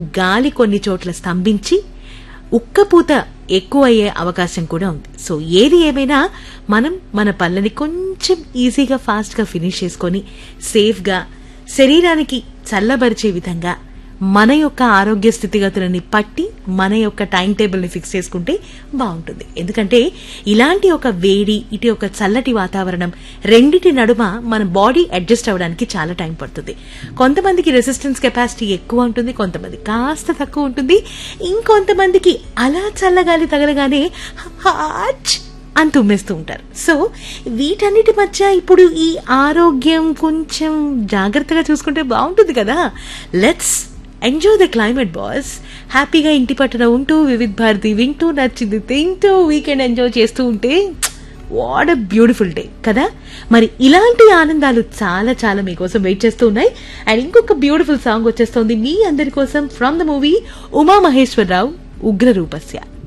గాలి కొన్ని చోట్ల స్తంభించి ఉక్కపూత ఎక్కువ అయ్యే అవకాశం కూడా ఉంది సో ఏది ఏమైనా మనం మన పనులని కొంచెం ఈజీగా ఫాస్ట్గా ఫినిష్ చేసుకొని సేఫ్గా శరీరానికి చల్లబరిచే విధంగా మన యొక్క ఆరోగ్య స్థితిగతులని పట్టి మన యొక్క టైం టేబుల్ని ఫిక్స్ చేసుకుంటే బాగుంటుంది ఎందుకంటే ఇలాంటి ఒక వేడి ఇటు ఒక చల్లటి వాతావరణం రెండిటి నడుమ మన బాడీ అడ్జస్ట్ అవ్వడానికి చాలా టైం పడుతుంది కొంతమందికి రెసిస్టెన్స్ కెపాసిటీ ఎక్కువ ఉంటుంది కొంతమంది కాస్త తక్కువ ఉంటుంది ఇంకొంతమందికి అలా చల్లగాలి తగలగానే హాచ్ అని తుమ్మేస్తూ ఉంటారు సో వీటన్నిటి మధ్య ఇప్పుడు ఈ ఆరోగ్యం కొంచెం జాగ్రత్తగా చూసుకుంటే బాగుంటుంది కదా let's enjoy the climate boss హ్యాపీగా ఇంటి పట్టున ఉంటూ వివిధ్ భారతి వింటూ నచ్చింది తింటూ వీకెండ్ ఎంజాయ్ చేస్తూ ఉంటే వాట్ అ బ్యూటిఫుల్ డే కదా మరి ఇలాంటి ఆనందాలు చాలా చాలా మీకోసం వెయిట్ చేస్తూ ఉన్నాయి అండ్ ఇంకొక బ్యూటిఫుల్ సాంగ్ వచ్చేస్తుంది మీ అందరి కోసం from the movie Uma Maheswararao Ugra రూపస్య